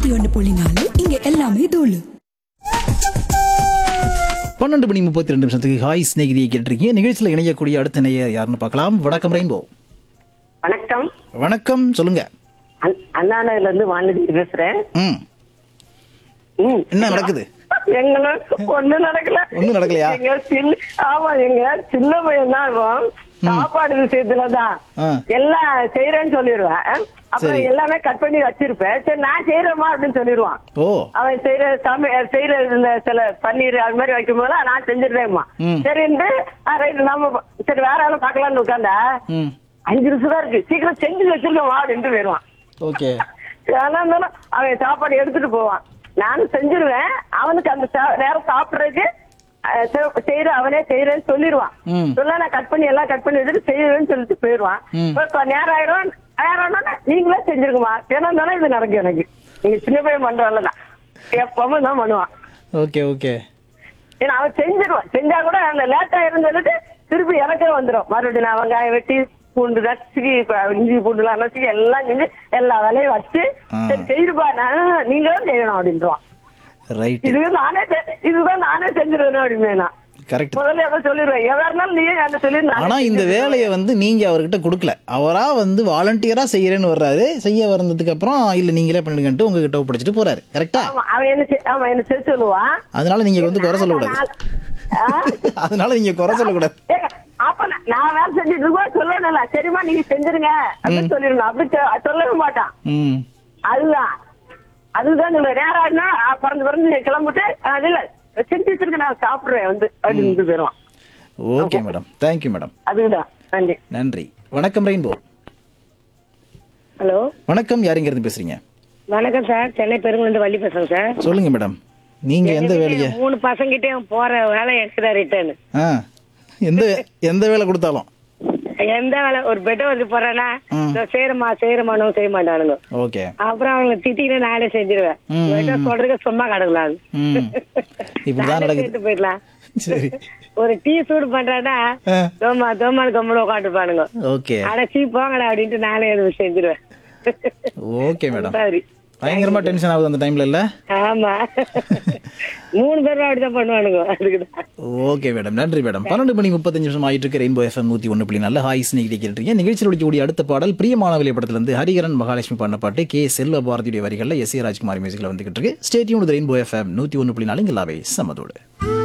ஒன்று புள்ளி நாலு இங்க எல்லாமே தூளு பன்னெண்டு மணி முப்பத்தி ரெண்டு நிமிஷத்துக்கு ஹாய் ஸ்நேகிதியை கேட்டிருக்கீங்க நிகழ்ச்சியில் இணையக்கூடிய அடுத்த நேயர் யாருன்னு பார்க்கலாம் வணக்கம் ரெயின்போ வணக்கம் வணக்கம் சொல்லுங்க அண்ணா- அண்ணா நகர்ல இருந்து வானதி பேசுறேன் ம் ம். என்ன நடக்குது எங்களுக்கு ஒண்ணும் நடக்கல ஒண்ணும் நடக்கலையா? எங்க சின்ன ஆமா எங்க சின்ன பையன் தான் இவன். சாப்பாடு விஷயத்துலதான் ஆ. எல்லாம் செய்யறேன்னு சொல்லிடுவேன் அப்புறம் சரி. எல்லாமே கட் பண்ணி வச்சிருப்பேன் சரி நான் செய்யறேமா அப்படின்னு சொல்லிடுவான் ஓ அவன் செய்யற சமை செய்யற இந்த சில பன்னீர் அது மாதிரி வைக்கும் போது நான் செஞ்சிடுறேம்மா ம். சரின்ட்டு ரைட் நம்ம சரி வேற ஆளும் பார்க்கலாம்னு உட்காந்தா ம் அஞ்சு நிமிஷம் தான் இருக்கு சீக்கிரம் செஞ்சு வச்சிருக்கேன் வா அப்படின்ட்டு போயிடுவான் ஓகே ஆனா இருந்தாலும் அவன் சாப்பாடு எடுத்துட்டு போவான் நானும் செஞ்சிருவேன் அவனுக்கு அந்த சா- நேரம் சாப்பிடுறதுக்கு அஹ், செ- செய்யற அவனே செய்யறேன்னு சொல்லிடுவான் ம். சொல்ல நான் கட் பண்ணி எல்லாம் கட் பண்ணி வச்சுட்டு செய்யறேன்னு சொல்லிட்டு போயிடுவான் ம். இப்ப இப்ப நேரம் ஆயிரும் நேரம்னா நீங்களே செஞ்சிருக்குமா ஏன்னா தானே இது நடக்கும் எனக்கு நீங்க சின்ன பையன் பண்றவல்லதான் எப்பவும் தான் பண்ணுவான் ஓகே ஓகே ஏன்னா அவன் செஞ்சிருவான் செஞ்சா கூட அந்த லேட்டா இருந்ததுக்கு திருப்பி எனக்கே வந்துடும் மறுபடியும் நான் வெங்காயம் வெட்டி பூண்டு நசுக்கி இப்ப இஞ்சி பூண்டுலாம் நசுக்கி எல்லாம் செஞ்சு எல்லா வேலையும் வச்சு ஆ. சரி செய்துப்பா நான் நீங்களும் செய்யணும் அப்படின்றான் ரைட் இது நானே செ- இதுதான் நானே செஞ்சிருவேன் அப்படின்னு நான் கரெக்ட் முதல்ல எதை சொல்லிடுவேன் எதா இருந்தாலும் நீயே என்ன சொல்லி ஆனா இந்த வேலையை வந்து நீங்க அவர்கிட்ட கொடுக்கல அவரா வந்து வாலண்டியரா செய்யறேன்னு வர்றாரு செய்ய வந்ததுக்கு அப்புறம் இல்ல நீங்களே பண்ணுங்கன்ட்டு உங்ககிட்ட ஒப்படைச்சிட்டு போறாரு கரெக்டா ஆமா அவன் என்ன செய்- அவன் என்ன செய்ய சொல்லுவான் அதனால நீங்க வந்து குறை சொல்லக்கூடாது ஆ? அதனால நீங்க குறை சொல்லக்கூடாது ஏங்க, அப்ப நான் நான் வேலை செஞ்சுட்டு இருக்கோம் சொல்லணும்ல சரிம்மா நீங்க செஞ்சிருங்க அப்படின்னு சொல்லிடணும் அப்படி சொ- சொல்லவே மாட்டான் ம் அதுதான் அதுதான் சொல்ல நேரம் ஆயிடுனா பிறந்து பிறந்து கிளம்பிட்டு அது இல்ல செஞ்சு வச்சிருக்க நான் சாப்பிடுறேன் வந்து அப்படின்னு போயிடுவான் ஓகே மேடம் தேங்க்யூ மேடம் அதுதான் நன்றி நன்றி வணக்கம் ரெயின்போ ஹலோ வணக்கம் யாருங்கிறது பேசுறீங்க வணக்கம் சார் சென்னை பெருங்குளந்து வள்ளி பேசுறேன் சார் சொல்லுங்க மேடம் நீங்க எந்த வேலையை மூணு பசங்கிட்டயும் போற வேலை எனக்கு தான் ரிட்டர்ன் ஆ எந்த எந்த வேலை கொடுத்தாலும் எந்த வேலை ஒரு பெட்டை வந்து போறேன்னா ம். செய்யறமா செய்யறமானும் செய்ய மாட்டானுங்க ஓகே அப்புறம் அவங்க திட்டிட்டு நானே செஞ்சிருவேன் ம், பெட்டை சொல்றதுக்கு சும்மா கிடக்கலாம் ம் இப்படிதான் நானே நடக்குது சேர்த்து போயிடலாம் சரி ஒரு டீ சூடு பண்றேன்னா ஆ. தோமா தோமானு கம்முன்னு உட்காந்துப்பானுங்க ஓகே அட சீ போங்கடா அப்படின்ட்டு நானே எதுவும் செஞ்சிருவேன் ஓகே மேடம் சரி பயங்கரமா டென்ஷன் ஆகுது அந்த டைம்ல இல்ல ஆமா மூணு பேரும் அப்படிதான் பண்ணுவானுங்க அதுக்குதான் ஓகே மேடம் நன்றி மேடம் பன்னெண்டு மணி முப்பத்தஞ்சு நிமிஷம் ஆயிட்டு இருக்கு ரெயின்போ எஃப்எம் நூத்தி ஒன்று புள்ளி நல்ல ஹாய் ஸ்நேகிதி கேட்டிருக்கீங்க நிகழ்ச்சியில் ஒழிக்கக்கூடிய அடுத்த பாடல் பிரியமானவலி படத்துல இருந்து ஹரிகரன் மகாலட்சுமி பாடின பாட்டு கே செல்வ பாரதியுடைய வரிகளில் எஸ் ஏ ராஜ்குமார் மியூசிக்ல வந்துகிட்டு இருக்கு ஸ்டேட்யூன் ரெயின்போ எஃப்எம் நூத்தி ஒன்று புள்ளி நாலு இங்கே சமதோடு